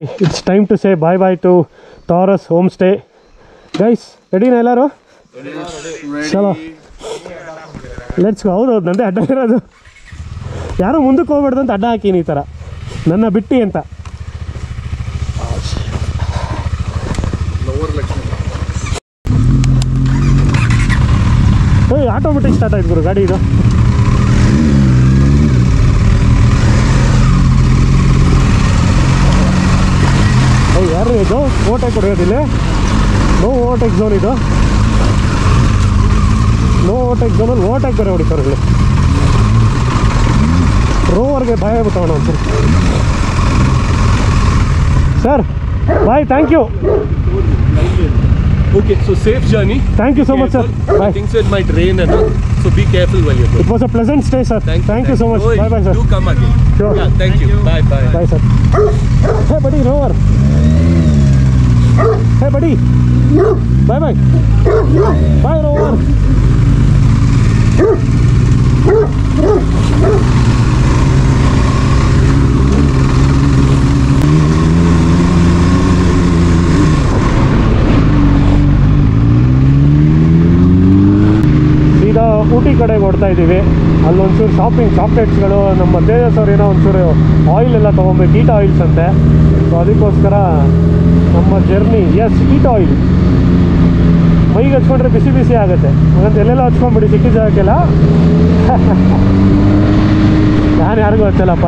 It's time to say bye bye to Taurus home stay guys ರೆಡಿನಾ ಎಲ್ಲರೂ ಚಲೋ let's ಹೌದು ಹೌದು ನಂದೇ ಅಡ್ಡ ಇರೋದು ಯಾರು ಮುಂದಕ್ಕೆ ಹೋಗ್ಬಾರ್ದು ಅಂತ ಅಡ್ಡ ಹಾಕೀನಿ ಈ ಥರ ನನ್ನ ಬಿಟ್ಟು ಅಂತ ಏಯ್ ಆಟೋಮೆಟಿಕ್ ಸ್ಟಾರ್ಟ್ ಆಯ್ತು ಗುರು ಗಾಡಿ ಇದು ಏಯ್ ಯಾರು ಇದು ಓವರ್ಟೇಕ್ ಹೊಡೆಯೋದಿಲ್ಲ ನೋ ಓವರ್ಟೇಕ್ ಝೋನ್ ಇದು ನೋ ಓವರ್ಟೇಕ್ ಝೋನಲ್ಲಿ ಓವರ್ಟೇಕ್ ಬೇರೆ ಹೊಡಿತಾರೆ ಇಲ್ಲಿ ರೋವರ್ಗೆ ಭಯ ಬಿಟ್ಟವಣ ಒಂದ್ಸರಿ sir bye thank you Okay, so safe journey. Thank you so much sir Careful. I bye think so it might rain and all. So be careful while you're going. It was a pleasant stay sir thank you so much No, bye bye sir Do come again. Sure. Yeah, thank you. Bye bye. Bye sir hey buddy rover ಹೇ ಬಡಿ ಬಾಯ್ ಬಾಯ್ ಬಾಯ್ rover ಸೀದಾ ಊಟಿ ಕಡೆಗೆ ಓಡ್ತಾ ಇದ್ದೀವಿ ಅಲ್ಲೊಂಚೂರು shopping ಚಾಕ್ಲೇಟ್ಸ್ಗಳು ನಮ್ಮ ತೇಜಸ್ ಅವ್ರು ಏನೋ ಒಂಚೂರು oil ಎಲ್ಲ ತೊಗೊಬೇಕು ಹೀಟ್ ಆಯಿಲ್ಸ್ ಅಂತೆ ಸೊ ಅದಕ್ಕೋಸ್ಕರ ನಮ್ಮ ಜರ್ನಿ ಎಸ್ ಹೀಟ್ ಆಯಿಲ್ ಮೈಗೆ ಹಚ್ಕೊಂಡ್ರೆ ಬಿಸಿ ಬಿಸಿ ಆಗುತ್ತೆ ಹಾಗಂತ ಎಲ್ಲೆಲ್ಲ ಹಚ್ಕೊಂಡ್ಬಿಡಿ ಸಿಕ್ಕಿದ ಜಾಗಕ್ಕೆಲ್ಲ ನಾನು ಯಾರಿಗೂ ಹಚ್ಚಲ್ಲಪ್ಪ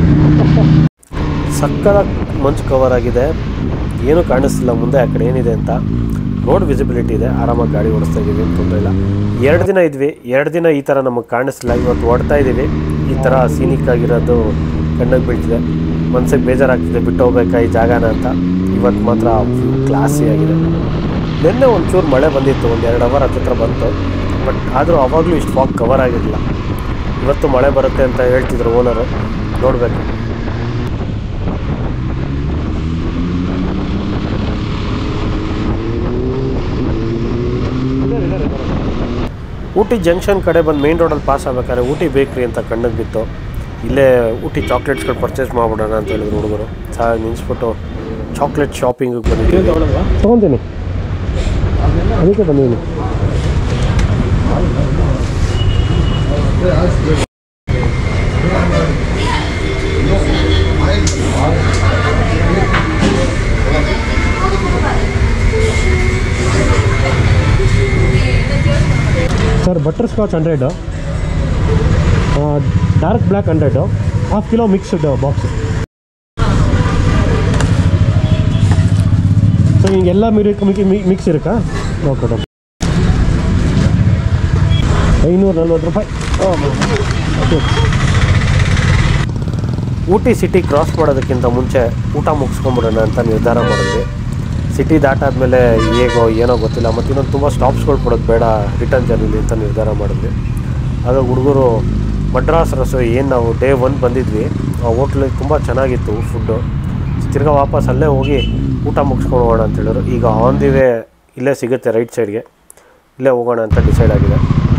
ಸಕ್ಕದ ಮಂಚು ಕವರ್ ಆಗಿದೆ ಏನೂ ಕಾಣಿಸ್ತಿಲ್ಲ ಮುಂದೆ ಆ ಕಡೆ ಏನಿದೆ ಅಂತ ರೋಡ್ ವಿಸಿಬಿಲಿಟಿ ಇದೆ ಆರಾಮಾಗಿ ಗಾಡಿ ಓಡಿಸ್ತಾ ಇದ್ದೀವಿ ಏನು ತೊಂದರೆ ಇಲ್ಲ ಎರಡು ದಿನ ಇದ್ವಿ ಎರಡು ದಿನ ಈ ಥರ ನಮಗೆ ಕಾಣಿಸ್ತಿಲ್ಲ ಇವತ್ತು ಓಡ್ತಾ ಇದ್ದೀವಿ ಈ ಥರ ಸೀನಿಕ್ ಆಗಿರೋದು ಕಣ್ಣಿಗೆ ಬೀಳ್ತಿದೆ ಮನ್ಸಿಗೆ ಬೇಜಾರಾಗ್ತಿದೆ ಬಿಟ್ಟು ಹೋಗ್ಬೇಕಾ ಈ ಜಾಗನ ಅಂತ ಇವತ್ತು ಮಾತ್ರ ಕ್ಲಾಸಿ ಆಗಿದೆ ನಿನ್ನೆ ಒಂಚೂರು ಮಳೆ ಬಂದಿತ್ತು ಒಂದು ಎರಡು ಅವರ್ ಹತ್ತಿರ ಬಂತು ಬಟ್ ಆದರೂ ಅವಾಗಲೂ ಇಷ್ಟು ಫಾಗ್ ಕವರ್ ಆಗಿರಲಿಲ್ಲ ಇವತ್ತು ಮಳೆ ಬರುತ್ತೆ ಅಂತ ಹೇಳ್ತಿದ್ರು ಓನರು ನೋಡಬೇಕು ಊಟಿ ಜಂಕ್ಷನ್ ಕಡೆ ಬಂದು ಮೇನ್ ರೋಡಲ್ಲಿ ಪಾಸ್ ಆಗ್ಬೇಕಾದ್ರೆ ಊಟಿ ಬೇಕ್ರಿ ಅಂತ ಕಣ್ಣಿಗೆ ಬಿತ್ತು ಇಲ್ಲೇ ಊಟಿ ಚಾಕ್ಲೇಟ್ಸ್ಗಳು ಪರ್ಚೇಸ್ ಮಾಡ್ಬಿಡೋಣ ಅಂತ ಹೇಳಿದ್ರು ಹುಡುಗರು ಸಹ ನಿಲ್ಲಿಸ್ಬಿಟ್ಟು ಚಾಕ್ಲೇಟ್ ಶಾಪಿಂಗಿಗೆ ಬಂದಿದ್ದೀವಿ ತೊಗೊತೀನಿ ಅದಕ್ಕೆ ಬಂದಿದ್ದೀನಿ sir butter scotch hundred dark black hundred half kilo mixed box so ಹಿಂಗೆಲ್ಲ ಮಿರಿ ಮಿಕ್ಸ್ ಇರುತ್ತಾ ಓಕೆ ಐನೂರ ನಲ್ವತ್ತು ರೂಪಾಯಿ ಓಕೆ ಊಟಿ ಸಿಟಿ ಕ್ರಾಸ್ ಮಾಡೋದಕ್ಕಿಂತ ಮುಂಚೆ ಊಟ ಮುಗಿಸ್ಕೊಂಬಿಡೋಣ ಅಂತ ನಿರ್ಧಾರ ಮಾಡಿದ್ವಿ ಸಿಟಿ ದಾಟಾದ್ಮೇಲೆ ಹೇಗೋ ಏನೋ ಗೊತ್ತಿಲ್ಲ ಮತ್ತು ಇನ್ನೊಂದು ತುಂಬ ಸ್ಟಾಪ್ಸ್ಗಳು ಕೊಡೋದು ಬೇಡ ರಿಟರ್ನ್ ಜರ್ನಿಲಿ ಅಂತ ನಿರ್ಧಾರ ಮಾಡಿದ್ವಿ ಆಗ ಹುಡುಗರು ಮಡ್ರಾಸ್ ರಸು ಏನು ನಾವು ಡೇ ಒನ್ ಬಂದಿದ್ವಿ ಆ ಹೋಟ್ಲಲ್ಲಿ ತುಂಬ ಚೆನ್ನಾಗಿತ್ತು ಫುಡ್ಡು ತಿರ್ಗಾ ವಾಪಸ್ ಅಲ್ಲೇ ಹೋಗಿ ಊಟ ಮುಗಿಸ್ಕೊಂಡು ಹೋಗೋಣ ಅಂತ ಹೇಳಿದ್ರು ಈಗ ಆನ್ ದಿ ವೇ ಇಲ್ಲೇ ಸಿಗುತ್ತೆ ರೈಟ್ ಸೈಡ್ಗೆ ಇಲ್ಲೇ ಹೋಗೋಣ ಅಂತ ಡಿಸೈಡ್ ಆಗಿದೆ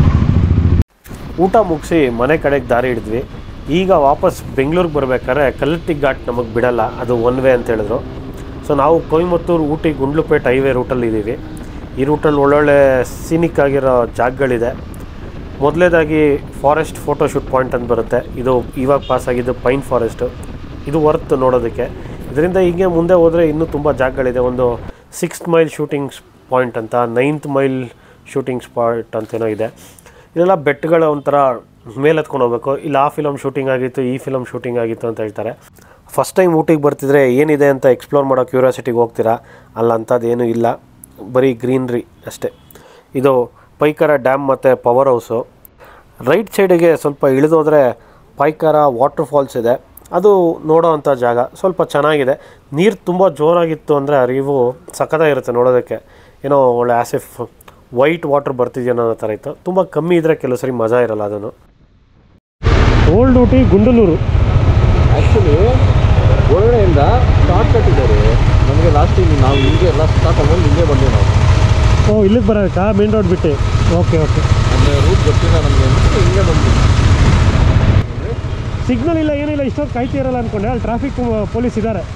ಊಟ ಮುಗಿಸಿ ಮನೆ ಕಡೆಗೆ ದಾರಿ ಹಿಡಿದ್ವಿ ಈಗ ವಾಪಸ್ ಬೆಂಗಳೂರಿಗೆ ಬರ್ಬೇಕಾದ್ರೆ ಕಲ್ಲಟ್ಟಿ ಘಾಟ್ ನಮಗೆ ಬಿಡಲ್ಲ ಅದು ಒನ್ ವೇ ಅಂತ ಹೇಳಿದ್ರು ಸೊ ನಾವು ಕೊಯಮತ್ತೂರು ಊಟಿ ಗುಂಡ್ಲುಪೇಟೆ ಹೈವೇ ರೂಟಲ್ಲಿ ಇದ್ದೀವಿ ಈ ರೂಟಲ್ಲಿ ಒಳ್ಳೊಳ್ಳೆ ಸೀನಿಕ್ ಆಗಿರೋ ಜಾಗಗಳಿದೆ ಮೊದಲೇದಾಗಿ ಫಾರೆಸ್ಟ್ ಫೋಟೋಶೂಟ್ ಪಾಯಿಂಟ್ ಅಂತ ಬರುತ್ತೆ ಇದು ಇವಾಗ ಪಾಸ್ ಆಗಿದ್ದು ಪೈನ್ ಫಾರೆಸ್ಟು ಇದು ವರ್ತ್ ನೋಡೋದಕ್ಕೆ ಇದರಿಂದ ಹೀಗೆ ಮುಂದೆ ಹೋದರೆ ಇನ್ನೂ ತುಂಬ ಜಾಗಗಳಿದೆ ಒಂದು ಸಿಕ್ಸ್ತ್ ಮೈಲ್ ಶೂಟಿಂಗ್ ಪಾಯಿಂಟ್ ಅಂತ ನೈನ್ತ್ ಮೈಲ್ ಶೂಟಿಂಗ್ ಸ್ಪಾಟ್ ಅಂತೇನೋ ಇದೆ ಇದೆಲ್ಲ ಬೆಟ್ಟಗಳ ಒಂಥರ ಮೇಲೆ ಹತ್ಕೊಂಡು ಹೋಗ್ಬೇಕು ಇಲ್ಲಿ ಆ ಫಿಲಮ್ ಶೂಟಿಂಗ್ ಆಗಿತ್ತು ಈ ಫಿಲಮ್ ಶೂಟಿಂಗ್ ಆಗಿತ್ತು ಅಂತ ಹೇಳ್ತಾರೆ ಫಸ್ಟ್ ಟೈಮ್ ಊಟಿಗೆ ಬರ್ತಿದ್ರೆ ಏನಿದೆ ಅಂತ ಎಕ್ಸ್ಪ್ಲೋರ್ ಮಾಡೋ ಕ್ಯೂರಿಯಾಸಿಟಿಗೆ ಹೋಗ್ತೀರಾ ಅಲ್ಲ ಅಂಥದ್ದು ಏನೂ ಇಲ್ಲ ಬರೀ ಗ್ರೀನ್ರಿ ಅಷ್ಟೇ ಇದು ಪೈಕರ ಡ್ಯಾಮ್ ಮತ್ತು ಪವರ್ ಹೌಸು ರೈಟ್ ಸೈಡಿಗೆ ಸ್ವಲ್ಪ ಇಳಿದೋದ್ರೆ ಪೈಕರ ವಾಟರ್ ಫಾಲ್ಸ್ ಇದೆ ಅದು ನೋಡೋ ಅಂಥ ಜಾಗ ಸ್ವಲ್ಪ ಚೆನ್ನಾಗಿದೆ ನೀರು ತುಂಬ ಜೋರಾಗಿತ್ತು ಅಂದರೆ ಅರಿವು ಸಖತ್ತಾಗಿರುತ್ತೆ ನೋಡೋದಕ್ಕೆ ಏನೋ ಒಳ್ಳೆ ಆಸಿಫ್ ವೈಟ್ ವಾಟರ್ ಬರ್ತಿದೆಯೋ ಅನ್ನೋ ಥರ ಇತ್ತು ತುಂಬ ಕಮ್ಮಿ ಇದ್ದರೆ ಕೆಲವು ಸರಿ ಮಜಾ ಇರಲ್ಲ ಅದನ್ನು ಓಲ್ಡ್ ಊಟಿ ಗುಂಡಲೂರು ಆ್ಯಕ್ಚುಲಿ ಒಳ್ಳೆಯಿಂದ ಶಾರ್ಟ್ ಕಟ್ ಇದ್ದಾರೆ ನಮಗೆ ಲಾಸ್ಟಿಗೆ ನಾವು ಹಿಂಗೆ ಎಲ್ಲ ತಗೊಂಡು ಹಿಂಗೆ ಬಂದೀವಿ ನಾವು ಓ ಇಲ್ಲಿಗೆ ಬರೋದಕ್ಕಾ ಮೇನ್ ರೋಡ್ ಬಿಟ್ಟು ಓಕೆ ಓಕೆ ಅಂದರೆ ರೂಟ್ ಗೊತ್ತಿಲ್ಲ ನಮಗೆ ಅಂತ ಹಿಂಗೆ ಬಂದ್ವಿ ಸಿಗ್ನಲ್ ಇಲ್ಲ ಏನಿಲ್ಲ ಇಷ್ಟೊತ್ತು ಕಾಯ್ತಿರಲ್ಲ ಅಂದ್ಕೊಂಡೆ ಅಲ್ಲಿ ಟ್ರಾಫಿಕ್ ಪೊಲೀಸ್ ಇದ್ದಾರೆ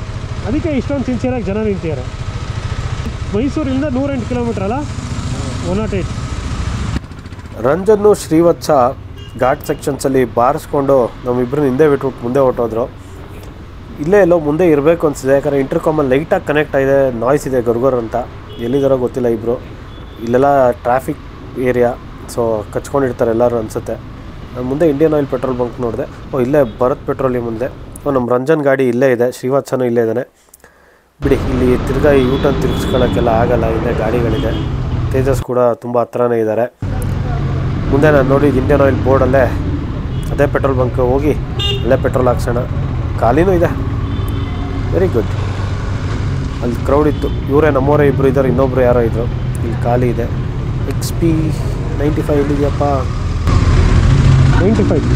ಅದಕ್ಕೆ ಇಷ್ಟೊಂದು ಸಿನ್ಸಿಯರಾಗಿ ಜನ ನಿಂತಿದ್ದಾರೆ ಮೈಸೂರಿಂದ ನೂರೆಂಟು ಕಿಲೋಮೀಟ್ರ್ ಅಲ್ಲ ಒನ್ ನಾಟ್ ಏಯ್ಟ್ ರಂಜನ್ನು ಶ್ರೀವತ್ಸ ಘಾಟ್ ಸೆಕ್ಷನ್ಸಲ್ಲಿ ಬಾರಿಸ್ಕೊಂಡು ನಮ್ಮಿಬ್ಬರು ಹಿಂದೆ ಬಿಟ್ಬಿಟ್ಟು ಮುಂದೆ ಹೊಟ್ಟೋದ್ರು ಇಲ್ಲೇ ಎಲ್ಲೋ ಮುಂದೆ ಇರಬೇಕು ಅನಿಸಿದೆ ಯಾಕಂದರೆ ಇಂಟರ್ಕಾಮಲ್ಲಿ ಲೈಟಾಗಿ ಕನೆಕ್ಟ್ ಆಗಿದೆ ನಾಯ್ಸ್ ಇದೆ ಗರ್ಗರ್ ಅಂತ ಎಲ್ಲಿದ್ದಾರೋ ಗೊತ್ತಿಲ್ಲ ಇಬ್ಬರು ಇಲ್ಲೆಲ್ಲ ಟ್ರಾಫಿಕ್ ಏರಿಯಾ ಸೊ ಕಚ್ಕೊಂಡಿರ್ತಾರೆ ಎಲ್ಲರೂ ಅನಿಸುತ್ತೆ ನಾನು ಮುಂದೆ ಇಂಡಿಯನ್ ಆಯಿಲ್ ಪೆಟ್ರೋಲ್ ಬಂಕ್ ನೋಡಿದೆ ಓ ಇಲ್ಲೇ ಭರತ್ ಪೆಟ್ರೋಲಿಯಂ ಮುಂದೆ ಓ ನಮ್ಮ ರಂಜನ್ ಗಾಡಿ ಇಲ್ಲೇ ಇದೆ ಶ್ರೀವಾತ್ಸನೂ ಇಲ್ಲೇ ಇದ್ದಾನೆ ಬಿಡಿ ಇಲ್ಲಿ ತಿರ್ಗಾ ಈ ಯೂಟರ್ನ್ ತಿರ್ಗಿಸ್ಕೊಳ್ಳೋಕ್ಕೆಲ್ಲ ಆಗಲ್ಲ ಇಲ್ಲೇ ಗಾಡಿಗಳಿದೆ ತೇಜಸ್ ಕೂಡ ತುಂಬ ಹತ್ರನೇ ಇದ್ದಾರೆ ಮುಂದೆ ನಾನು ನೋಡಿದ್ದು ಇಂಡಿಯನ್ ಆಯಿಲ್ ಬೋರ್ಡಲ್ಲೇ ಅದೇ ಪೆಟ್ರೋಲ್ ಬಂಕ್ ಹೋಗಿ ಅಲ್ಲೇ ಪೆಟ್ರೋಲ್ ಹಾಕ್ಸೋಣ ಖಾಲಿನೂ ಇದೆ ವೆರಿ ಗುಡ್ ಅಲ್ಲಿ ಕ್ರೌಡ್ ಇತ್ತು ಇವರೇ ನಮ್ಮವರೇ ಇಬ್ಬರು ಇದ್ದಾರೆ ಇನ್ನೊಬ್ರು ಯಾರೋ ಇದ್ದರು ಇಲ್ಲಿ ಖಾಲಿ ಇದೆ ಎಕ್ಸ್ ಪಿ ನೈಂಟಿ ಫೈವ್ ಇಲ್ಲಿದೆಯಪ್ಪ ninety five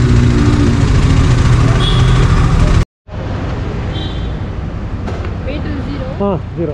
Way to zero. ಹಾಂ ಜೀರೋ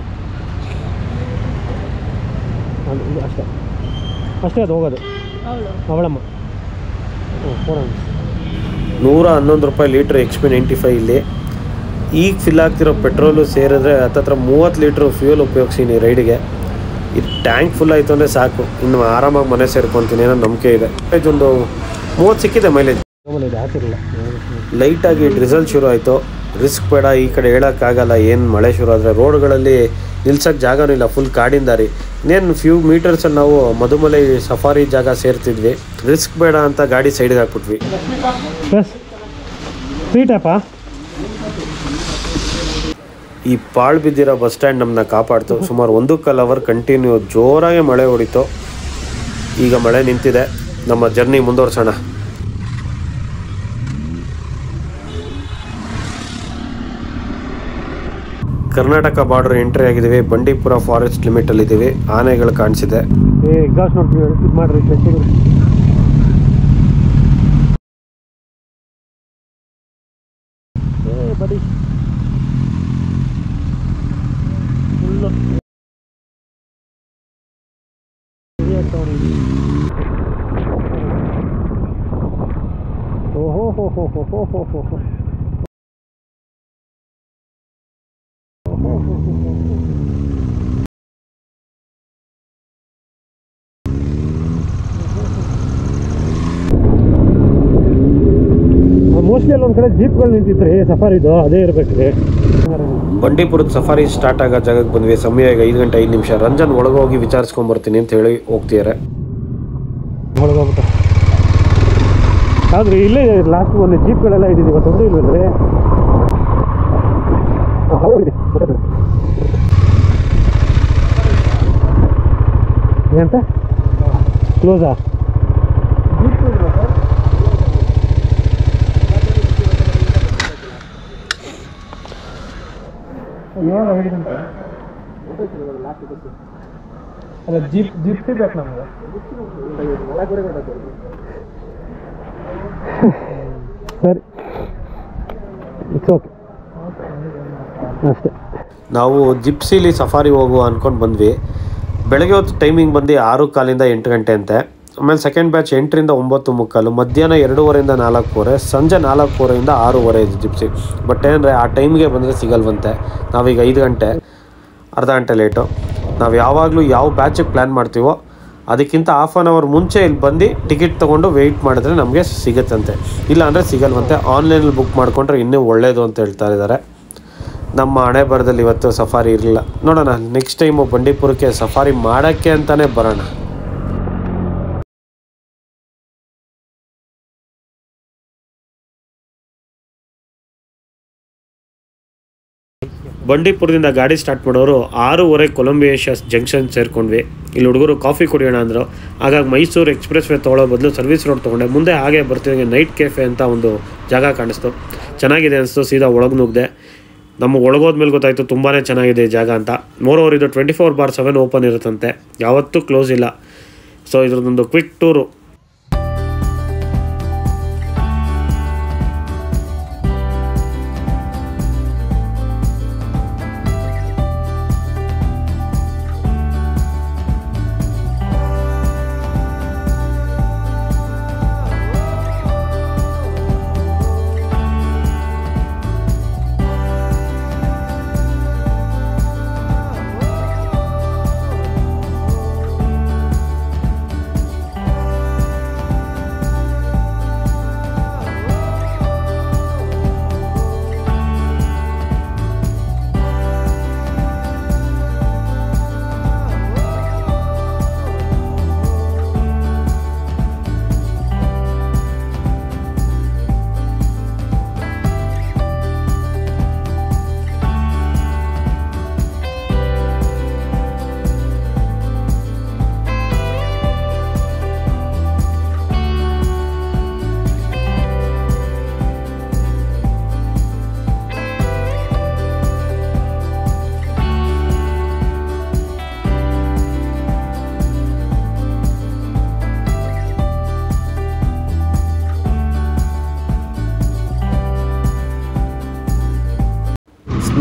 ಅದು ಇದು ಅಷ್ಟೇ ಅಷ್ಟೇ ಅದು ಹೋಗೋದು ಹೌದು ಅವಳಮ್ಮ ಹ್ಞೂ ಫೋನ್ ನೂರ ಹನ್ನೊಂದು ರೂಪಾಯಿ litre X P ninety five ಇಲ್ಲಿ ಈಗ ಫಿಲ್ ಆಗ್ತಿರೋ ಪೆಟ್ರೋಲು ಸೇರಿದ್ರೆ ಹತ್ತತ್ರ ಮೂವತ್ತು ಲೀಟ್ರ್ ಫ್ಯೂಯಲ್ ಉಪಯೋಗಿಸೀನಿ ರೈಡಿಗೆ ಇದು ಟ್ಯಾಂಕ್ ಫುಲ್ ಆಯಿತು ಅಂದರೆ ಸಾಕು ಇನ್ನು ಆರಾಮಾಗಿ ಮನೆ ಸೇರ್ಕೊತೀನಿ ಏನೋ ನಂಬಿಕೆ ಇದೆ ಇದೊಂದು ಮೂವತ್ತು ಸಿಕ್ಕಿದೆ ಮೈಲೇಜ್ ಆಮೇಲೆ ಇದು ಹಾಕಿರಲಿಲ್ಲ ಲೈಟಾಗಿ ಡ್ರಿಸಲ್ ಶುರು ಆಯಿತು ರಿಸ್ಕ್ ಬೇಡ ಈ ಕಡೆ ಹೇಳೋಕ್ಕಾಗಲ್ಲ ಏನು ಮಳೆ ಶುರು ಆದರೆ ರೋಡ್ಗಳಲ್ಲಿ ನಿಲ್ಸೋಕ್ಕೆ ಜಾಗನೂ ಇಲ್ಲ ಫುಲ್ ಕಾಡಿನ ದಾರಿ ಇನ್ನೇನು ಫ್ಯೂ ಮೀಟರ್ಸಲ್ಲಿ ನಾವು ಮಧುಮಲೈ ಸಫಾರಿ ಜಾಗ ಸೇರ್ತಿದ್ವಿ ರಿಸ್ಕ್ ಬೇಡ ಅಂತ ಗಾಡಿ ಸೈಡ್ಗೆ ಹಾಕ್ಬಿಟ್ವಿ ಪ್ಲಸ್ ತ್ರೀ ಟ್ಯಾಪಾ ಈ ಪಾಳು ಬಿದ್ದಿರೋ ಬಸ್ ಸ್ಟ್ಯಾಂಡ್ ನಮ್ಮನ್ನ ಕಾಪಾಡ್ತು ಸುಮಾರು ಒಂದು ಕಾಲ್ ಅವರ್ ಕಂಟಿನ್ಯೂ ಜೋರಾಗಿ ಮಳೆ ಹೊಡಿತು ಈಗ ಮಳೆ ನಿಂತಿದೆ ನಮ್ಮ ಜರ್ನಿ ಮುಂದುವರ್ಸೋಣ ಕರ್ನಾಟಕ ಬಾರ್ಡರ್ ಎಂಟ್ರಿ ಆಗಿದ್ದೀವಿ ಬಂಡೀಪುರ ಫಾರೆಸ್ಟ್ ಲಿಮಿಟಲ್ಲಿದ್ದೀವಿ ಆನೆಗಳು ಕಾಣಿಸಿದೆ ಏ ಎಕ್ಸಾಸ್ಟ್ ನೋಡಿ ಇದು ಮಾಡಿರಿ ಚೆಕ್ಕಿದ್ರು ಏ ಬಡಿ ಫುಲ್ಲು ಓಹೋ ಹೋ ಹೋ ಹೋ ಹೋ ಹೋ ಹೋ ಹೋ ಮೋಸ್ಟ್ಲಿ ಅಲ್ಲೊಂದು ಕಡೆ ಜೀಪ್ಗಳು ನಿಂತಿತ್ತು ರೀ ಸಫಾರಿದು ಅದೇ ಇರ್ಬೇಕು ಬಂಡೀಪುರದ ಸಫಾರಿ ಸ್ಟಾರ್ಟ್ ಆಗೋ ಜಾಗಕ್ಕೆ ಬಂದ್ವಿ ಸಮಯ ಈಗ ಐದು ಗಂಟೆ ಐದು ನಿಮಿಷ ರಂಜನ್ ಒಳಗೋಗಿ ವಿಚಾರಿಸ್ಕೊಂಬರ್ತೀನಿ ಅಂತ ಹೇಳಿ ಹೋಗ್ತಿದ್ದಾರೆ ಒಳಗೋಗ್ಬಿಟ್ಟು ಆದ್ರೆ ಇಲ್ಲೇ ಲಾಸ್ಟ್ ಒಂದು ಜೀಪ್ಗಳೆಲ್ಲ ಇದ್ದಿದ್ದು ಇವತ್ತು ಒಂದು ಇಲ್ವಲ್ರಿ ಹೌದು ಏನಂತ ಕ್ಲೋಸಾ ಅಲ್ಲ ಜೀಪ್ ಜೀಪ್ ಬೇಕು ನಮಗೆ ಸರಿ ಇಟ್ಸ್ ಓಕೆ ಅಷ್ಟೇ ನಾವು ಜಿಪ್ಸಿಲಿ ಸಫಾರಿ ಹೋಗುವ ಅಂದ್ಕೊಂಡು ಬಂದ್ವಿ ಬೆಳಗ್ಗೆ ಹೊತ್ತು ಟೈಮಿಂಗ್ ಬಂದು ಆರು ಕಾಲಿಂದ ಎಂಟು ಗಂಟೆ ಅಂತೆ ಆಮೇಲೆ ಸೆಕೆಂಡ್ ಬ್ಯಾಚ್ ಎಂಟರಿಂದ ಒಂಬತ್ತು ಮುಕ್ಕಾಲು ಮಧ್ಯಾಹ್ನ ಎರಡೂವರೆಯಿಂದ ನಾಲ್ಕೂವರೆ ಸಂಜೆ ನಾಲ್ಕೂವರೆಯಿಂದ ಆರೂವರೆ ಇದು ಜಿಪ್ಸಿ ಬಟ್ ಏನಂದರೆ ಆ ಟೈಮ್ಗೆ ಬಂದರೆ ಸಿಗಲ್ವಂತೆ ನಾವೀಗ ಐದು ಗಂಟೆ ಅರ್ಧ ಗಂಟೆ ಲೇಟು ನಾವು ಯಾವಾಗಲೂ ಯಾವ ಬ್ಯಾಚಿಗೆ ಪ್ಲ್ಯಾನ್ ಮಾಡ್ತೀವೋ ಅದಕ್ಕಿಂತ ಹಾಫ್ ಆನ್ ಅವರ್ ಮುಂಚೆ ಇಲ್ಲಿ ಬಂದು ಟಿಕೆಟ್ ತೊಗೊಂಡು ವೆಯ್ಟ್ ಮಾಡಿದ್ರೆ ನಮಗೆ ಸಿಗುತ್ತಂತೆ ಇಲ್ಲ ಅಂದರೆ ಸಿಗಲ್ವಂತೆ ಆನ್ಲೈನಲ್ಲಿ ಬುಕ್ ಮಾಡಿಕೊಂಡ್ರೆ ಇನ್ನೂ ಒಳ್ಳೆಯದು ಅಂತ ಹೇಳ್ತಾ ಇದ್ದಾರೆ ನಮ್ಮ ಹಣೆ ಬರದಲ್ಲಿ ಇವತ್ತು ಸಫಾರಿ ಇರಲಿಲ್ಲ ನೋಡೋಣ ನೆಕ್ಸ್ಟ್ ಟೈಮು ಬಂಡೀಪುರಕ್ಕೆ ಸಫಾರಿ ಮಾಡೋಕ್ಕೆ ಅಂತಲೇ ಬರೋಣ ಬಂಡೀಪುರದಿಂದ ಗಾಡಿ ಸ್ಟಾರ್ಟ್ ಮಾಡೋರು ಆರೂವರೆ ಕೊಲಂಬಿಯೇಷ ಜಂಕ್ಷನ್ ಸೇರ್ಕೊಂಡ್ವಿ ಇಲ್ಲಿ ಹುಡುಗರು ಕಾಫಿ ಕುಡಿಯೋಣ ಅಂದರು ಹಾಗಾಗಿ ಮೈಸೂರು ಎಕ್ಸ್ಪ್ರೆಸ್ ವೇ ತೊಗೊಳ್ಳೋ ಬದಲು ಸರ್ವಿಸ್ ರೋಡ್ ತೊಗೊಂಡೆ ಮುಂದೆ ಹಾಗೆ ಬರ್ತಿದ್ದಂಗೆ ನೈಟ್ ಕೆಫೆ ಅಂತ ಒಂದು ಜಾಗ ಕಾಣಿಸ್ತು ಚೆನ್ನಾಗಿದೆ ಅನಿಸ್ತು ಸೀದಾ ಒಳಗೆ ನುಗ್ದೆ ನಮಗೆ ಒಳಗೋದ್ಮೇಲೆ ಗೊತ್ತಾಯಿತು ತುಂಬಾ ಚೆನ್ನಾಗಿದೆ ಈ ಜಾಗ ಅಂತ ಮೋರ್ ಓವರ್ ಇದು twenty four bar seven open ಇರುತ್ತಂತೆ ಯಾವತ್ತೂ ಕ್ಲೋಸ್ ಇಲ್ಲ ಸೊ ಇದ್ರದ್ದೊಂದು ಕ್ವಿಕ್ ಟೂರು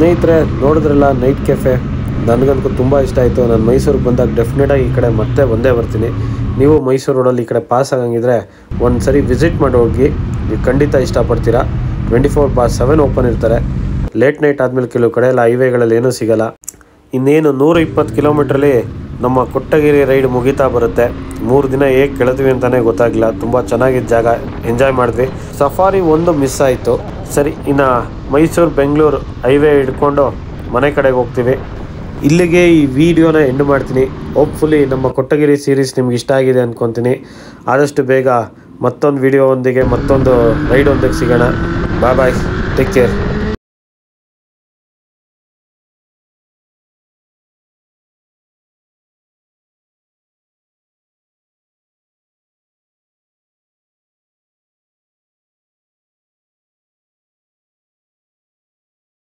ಸ್ನೇಹಿತರೆ ನೋಡಿದ್ರಲ್ಲ ನೈಟ್ ಕೆಫೆ ನನಗಂತೂ ತುಂಬ ಇಷ್ಟ ಆಯಿತು ನಾನು ಮೈಸೂರಿಗೆ ಬಂದಾಗ ಡೆಫಿನೆಟಾಗಿ ಈ ಕಡೆ ಮತ್ತೆ ಬಂದೇ ಬರ್ತೀನಿ ನೀವು ಮೈಸೂರು ರೋಡಲ್ಲಿ ಈ ಕಡೆ ಪಾಸ್ ಆಗಂಗಿದ್ರೆ ಒಂದು ಸರಿ ವಿಸಿಟ್ ಮಾಡಿ ಹೋಗಿ ನೀವು ಖಂಡಿತ ಇಷ್ಟಪಡ್ತೀರಾ twenty four bar seven open ಇರ್ತಾರೆ ಲೇಟ್ ನೈಟ್ ಆದಮೇಲೆ ಕೆಲವು ಕಡೆ ಎಲ್ಲ ಹೈವೇಗಳಲ್ಲಿ ಏನೂ ಸಿಗಲ್ಲ ಇನ್ನೇನು ನೂರ ಇಪ್ಪತ್ತು ಕಿಲೋಮೀಟ್ರಲ್ಲಿ ನಮ್ಮ ಕೊಟ್ಟಗಿರಿ ರೈಡ್ ಮುಗೀತಾ ಬರುತ್ತೆ ಮೂರು ದಿನ ಹೇಗೆ ಕೆಳದ್ವಿ ಅಂತಲೇ ಗೊತ್ತಾಗಿಲ್ಲ ತುಂಬ ಚೆನ್ನಾಗಿದ್ದ ಜಾಗ ಎಂಜಾಯ್ ಮಾಡಿದ್ವಿ ಸಫಾರಿ ಒಂದು ಮಿಸ್ ಆಯಿತು ಸರಿ ಇನ್ನು ಮೈಸೂರು ಬೆಂಗಳೂರು ಹೈವೇ ಹಿಡ್ಕೊಂಡು ಮನೆ ಕಡೆಗೆ ಹೋಗ್ತೀವಿ ಇಲ್ಲಿಗೆ ಈ ವಿಡಿಯೋನ ಎಂಡ್ ಮಾಡ್ತೀನಿ ಹೋಪ್ಫುಲಿ ನಮ್ಮ ಕೊಟ್ಟಗಿರಿ ಸೀರೀಸ್ ನಿಮ್ಗೆ ಇಷ್ಟ ಆಗಿದೆ ಅಂದ್ಕೊತೀನಿ ಆದಷ್ಟು ಬೇಗ ಮತ್ತೊಂದು ವಿಡಿಯೋ ಒಂದಿಗೆ ಮತ್ತೊಂದು ರೈಡ್ ಒಂದಿಗೆ ಸಿಗೋಣ ಬಾಯ್ ಬಾಯ್ ಟೇಕ್ ಕೇರ್